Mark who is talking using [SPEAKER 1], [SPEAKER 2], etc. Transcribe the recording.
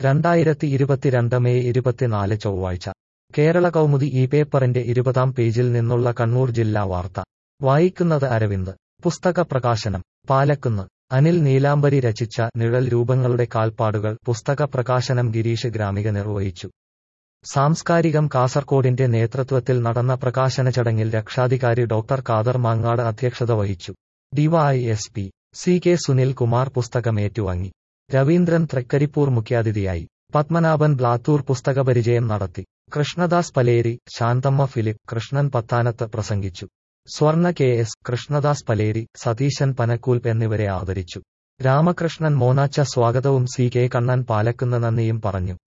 [SPEAKER 1] രണ്ടായിരത്തി ഇരുപത്തിരണ്ട് മെയ് ഇരുപത്തിനാല് ചൊവ്വാഴ്ച കേരള കൗമുദി ഈ പേപ്പറിന്റെ ഇരുപതാം പേജിൽ നിന്നുള്ള കണ്ണൂർ ജില്ലാ വാർത്ത വായിക്കുന്നത് അരവിന്ദ് പുസ്തക പ്രകാശനം പാലക്കുന്ന് അനിൽ നീലാംബരി രചിച്ച നിഴൽ രൂപങ്ങളുടെ കാൽപ്പാടുകൾ പുസ്തക പ്രകാശനം ഗിരീഷ് ഗ്രാമിക നിർവഹിച്ചു സാംസ്കാരികം കാസർകോടിന്റെ നേതൃത്വത്തിൽ നടന്ന പ്രകാശന ചടങ്ങിൽ രക്ഷാധികാരി ഡോക്ടർ ഖാദർ മാങ്ങാട് അധ്യക്ഷത വഹിച്ചു D Y S P C K Sunil Kumar പുസ്തകം ഏറ്റുവാങ്ങി രവീന്ദ്രൻ തൃക്കരിപ്പൂർ മുഖ്യാതിഥിയായി പത്മനാഭൻ ബ്ലാത്തൂർ പുസ്തക പരിചയം നടത്തി കൃഷ്ണദാസ് പലേരി ശാന്തമ്മ ഫിലിപ്പ് കൃഷ്ണൻ പത്താനത്ത് പ്രസംഗിച്ചു സ്വർണ കെ എസ് കൃഷ്ണദാസ് പലേരി സതീശൻ പനക്കൂൽപ്പ് എന്നിവരെ ആദരിച്ചു രാമകൃഷ്ണൻ മോനാച്ച സ്വാഗതവും സി കെ കണ്ണൻ പാലക്കുന്ന് നന്ദിയും പറഞ്ഞു